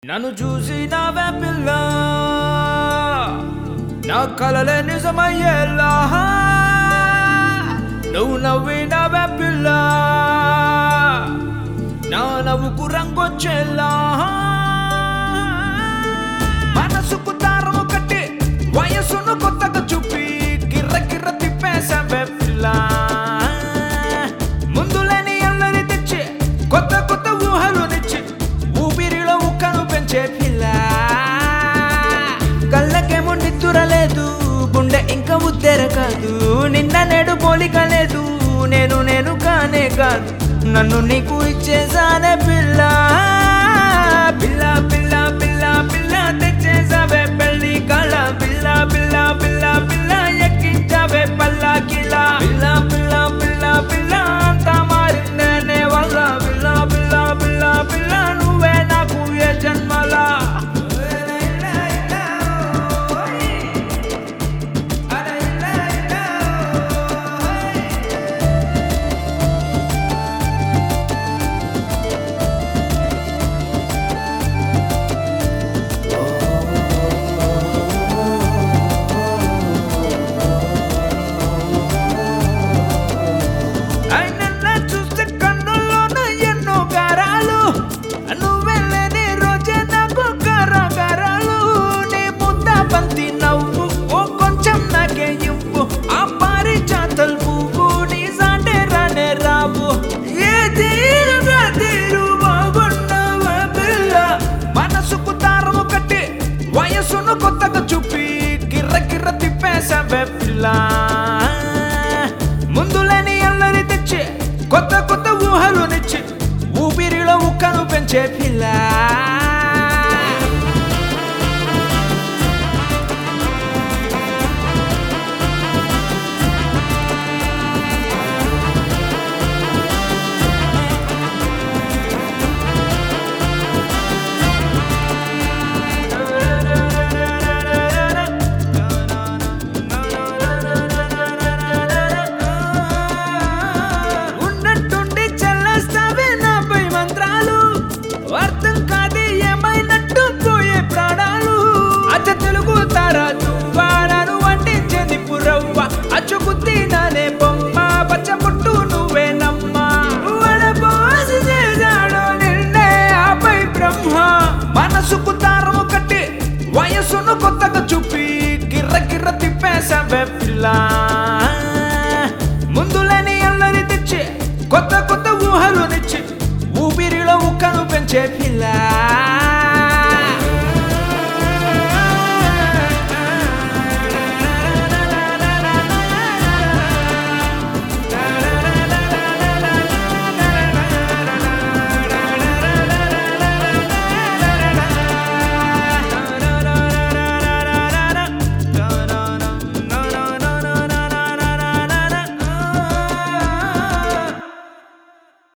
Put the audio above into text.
నన్ను చూసి నవ్వే పిల్ల నా కలలే నిజమయ్యేలా నువ్వు నవ్వి నవ్వే పిల్ల నా నవ్వుకు రంగొచ్చేలా మనసుకు దారము కట్టి వయసును కొత్తగా చూపి గిర్ర గిర్ర తిప్పేసావే పిల్ల ముందులేని అల్లరి తెచ్చి కొత్త కొత్త ఊహలు తెచ్చి ఊపిరిలో ఉక్కను పెంచే పిల్ల కళ్ళకేమో నిద్దుర లేదు గుండె ఇంకా ఉద్దెర కాదు నిన్న నేడు పోలిక లేదు నేను నేను కానే కాదు నన్ను నీకు ఇచ్చేసానే పిల్ల పిల్ల పిల్ల పిల్ల పిల్ల తెచ్చేసావే పెళ్లి కళ పిల్ల పిల్ల పిల్ల పిల్ల ఎక్కించావే పల్లాకిలా పిల్ల పిల్ల పిల్ల పిల్ల అంతా మారిందనే వల్ల పిల్ల పిల్ల పిల్ల పిల్ల నువ్వే నాకు ఏ జన్మలా ఆయనన్న చూస్తే కన్నుల్లోన ఎన్నో గారాలు నువ్వే లేని రోజే నాకు కారాగారాలు నీ ముద్ద బంతి నవ్వు ఓ కొంచెం నాకే ఇవ్వు ఆ పారిజాతల్ పువ్వు నీ సాటే రానే రావు ఏ తీరుగా తీరు బాగున్నావా పిల్ల మనసుకు దారము కట్టి వయసును కొత్తగా చూపి గిర్ర గిర్ర తిప్పేసావే పిల్ల ముందులేని అల్లరి తెచ్చి కొత్త కొత్త ఊహలు నిచ్చి ఊపిరిలో ఉక్కను పెంచే పిల్ల ఉన్నట్టుండి చల్లేస్తావే నాపై మంత్రాలు అర్థం కాదే ఏమైనట్టు పోయే ప్రాణాలు అచ్చ తెలుగు తారా తువ్వారాను వంటించేది పురవ్వ అచ్చుకుత్తి నానే బొమ్మ పచ్చబుట్టు నువ్వే నమ్మ వడపోసి చేశాడు నిన్నే ఆపై బ్రహ్మ మనసుకు దారము కట్టి వయసును కొత్తగా చూపి గిర్ర గిర్ర తిప్పేసావే పిల్ల ముందులేని అల్లరి తెచ్చి కొత్త కొత్త ఊహలు తెచ్చి ఊపిరిలో ఉక్కను పెంచే పిల్ల